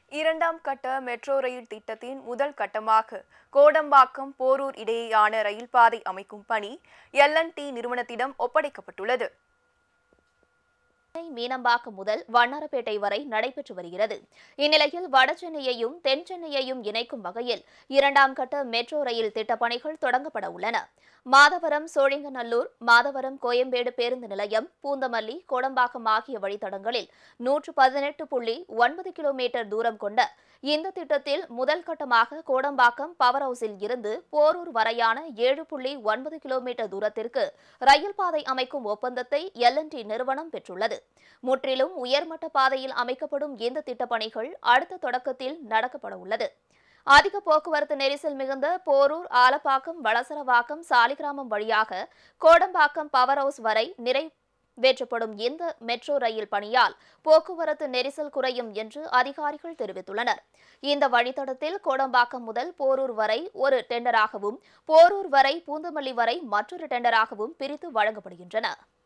இரண்டாம் கட்ட metro rail திட்டத்தின் முதல் கட்டமாக கோடம்பாக்கம் போரூர் இடையேயான ரயில் பாதை அமைக்கும் பணி எல்என்டி நிறுவனத்திடம் ஒப்படைக்கப்பட்டுள்ளது சென்னை மீனம்பாக்கம் முதல் வண்ணாரப்பேட்டை வரை நடைபெற்று வருகிறது இந்நிலையில் வடசென்னையையும் தென் சென்னையையும் இணைக்கும் வகையில் இரண்டாம் கட்ட மெட்ரோ ரயில் திட்டப் பணிகள் தொடங்கப்பட உள்ளன மாதவரம் சோழிங்கநல்லூர் மாதவரம் கோயம்பேடு பேருந்து நிலையம் பூந்தமல்லி கோடம்பாக்கம் ஆகிய வழித்தடங்களில் நூற்று பதினெட்டு புள்ளி ஒன்பது கிலோமீட்டர் தூரம் கொண்ட இந்த திட்டத்தில் முதல் கட்டமாக கோடம்பாக்கம் பவர் ஹவுஸில் இருந்து போரூர் வரையான ஏழு புள்ளி ஒன்பது கிலோமீட்டர் தூரத்திற்கு ரயில் பாதை அமைக்கும் ஒப்பந்தத்தை எல்என்டி நிறுவனம் பெற்றுள்ளது முற்றிலும் உயர்மட்ட பாதையில் அமைக்கப்படும் இந்த திட்டப்பணிகள் அடுத்த தொடக்கத்தில் நடக்கப்பட உள்ளது அதிக போக்குவரத்து நெரிசல் மிகுந்த போரூர் ஆலப்பாக்கம் வளசரவாக்கம் சாலிகிராமம் வழியாக கோடம்பாக்கம் பவர் ஹவுஸ் வரை நிறைவேற்றப்படும் இந்த மெட்ரோ ரயில் பணியால் போக்குவரத்து நெரிசல் குறையும் என்று அதிகாரிகள் தெரிவித்துள்ளனர் இந்த வழித்தடத்தில் கோடம்பாக்கம் முதல் போரூர் வரை ஒரு டெண்டராகவும் போரூர் வரை பூந்தமல்லி வரை மற்றொரு டெண்டராகவும் பிரித்து வழங்கப்படுகின்றன